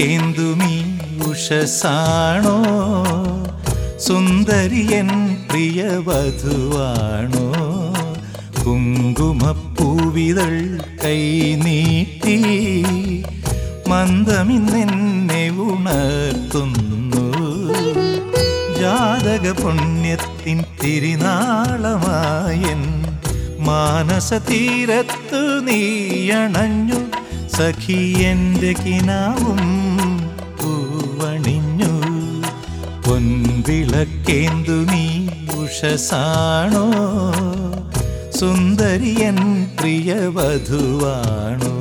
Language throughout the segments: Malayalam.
കുൻവിളക്കേന്തുമീ ഉഷസാണോ സുന്ദരിയൻ പ്രിയവധുവാണോ കുങ്കുമപ്പൂവിതൾ കൈനീട്ടി മന്ദമിന്നെന്നെ ഉണർത്തുന്നു ജാതക പുണ്യത്തിൻ തിരുനാളമായൻ മാനസ തീരത്തു നീയണഞ്ഞു സഖി എൻ്റെ കിനാവും പൂവണിഞ്ഞു പൊൻവിളക്കേന്തു നീ ഉഷസാണോ സുന്ദരിയൻ പ്രിയവധുവാണോ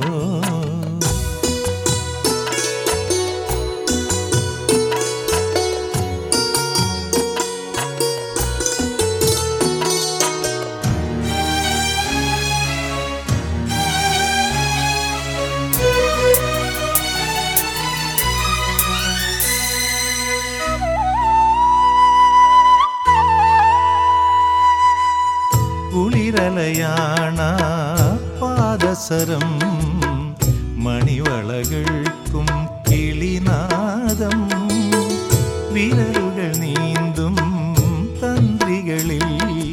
കുളിരലയാണ പാദസരം മണിവളകൾക്കും കിളിനാദം വിരലുകൾ നീന്തും തന്ത്രികളിൽ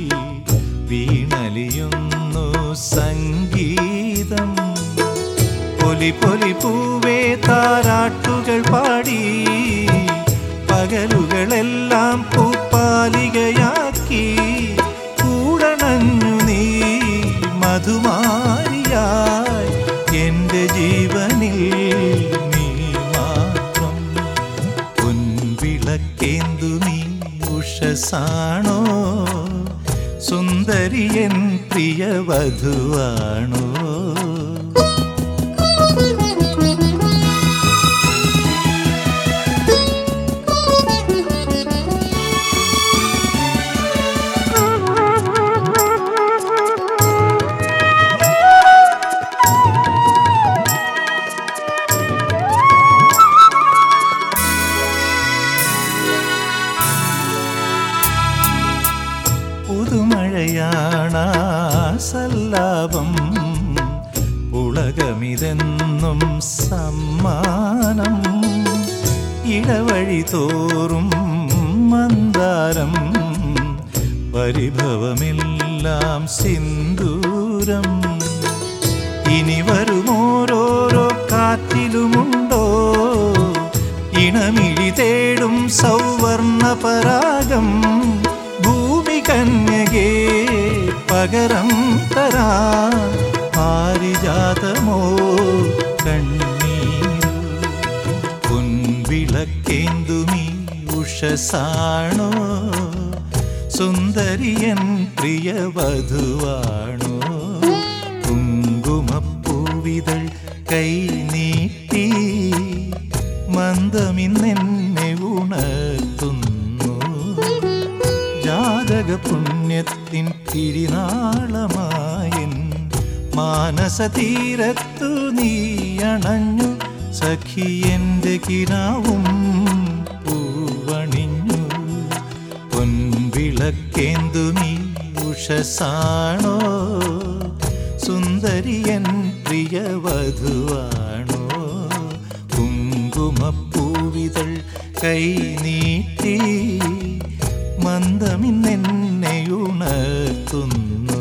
വീണലിയുന്നു സംഗീതം പൊലി പൊലി പൂവേ താരാട്ടുകൾ പാടി പകലുകളെല്ലാം പൂപ്പാലികയാക്കി കൂടണഞ്ഞു നീ മധുമാരിയായി എൻ്റെ ജീവനിൽ നീ മാത്രം പൊൻവിളക്കേന്തു നീ ഉഷസാണോ സുന്ദരിയൻ പ്രിയവധുവാണോ പുതുമഴയാണ സല്ലാപം ഉളകമിതെന്നും സമ്മാനം ഇടവഴി തോറും മന്ദാരം പരിഭവമെല്ലാം സിന്ദൂരം ഇനി വരുമോരോരോ കാറ്റിലുമുണ്ടോ ഇണമിഴി തേടും സൗവർണ പരാഗം ഭൂമി കന്യകേ പകരം തരാ പാരിജാതമോ കണ്ണീരു പൊൻവിളക്കേന്തുമീ ഉഷസാണോ സുന്ദരിയൻ പ്രിയവധുവാണോ കുങ്കുമപ്പൂവിതൾ കൈ നീട്ടി മന്ദമിന്നെന്നെ ഉണർത്തുന്നു ജാതക പുണ്യത്തിൻ തിരിനാളമായൻ മാനസ തീരത്തു നീ അണഞ്ഞു സഖി എൻ്റെ കിനാവും പൂവണിഞ്ഞു പൊൻവിളക്കേന്തു നീ ഉഷസാണോ സുന്ദരിയൻ പ്രിയവധുവാണോ കുങ്കുമപ്പൂവിതൾ കൈ നീട്ടി മന്ദമിന്നെന്നെ ഉണർത്തുന്നു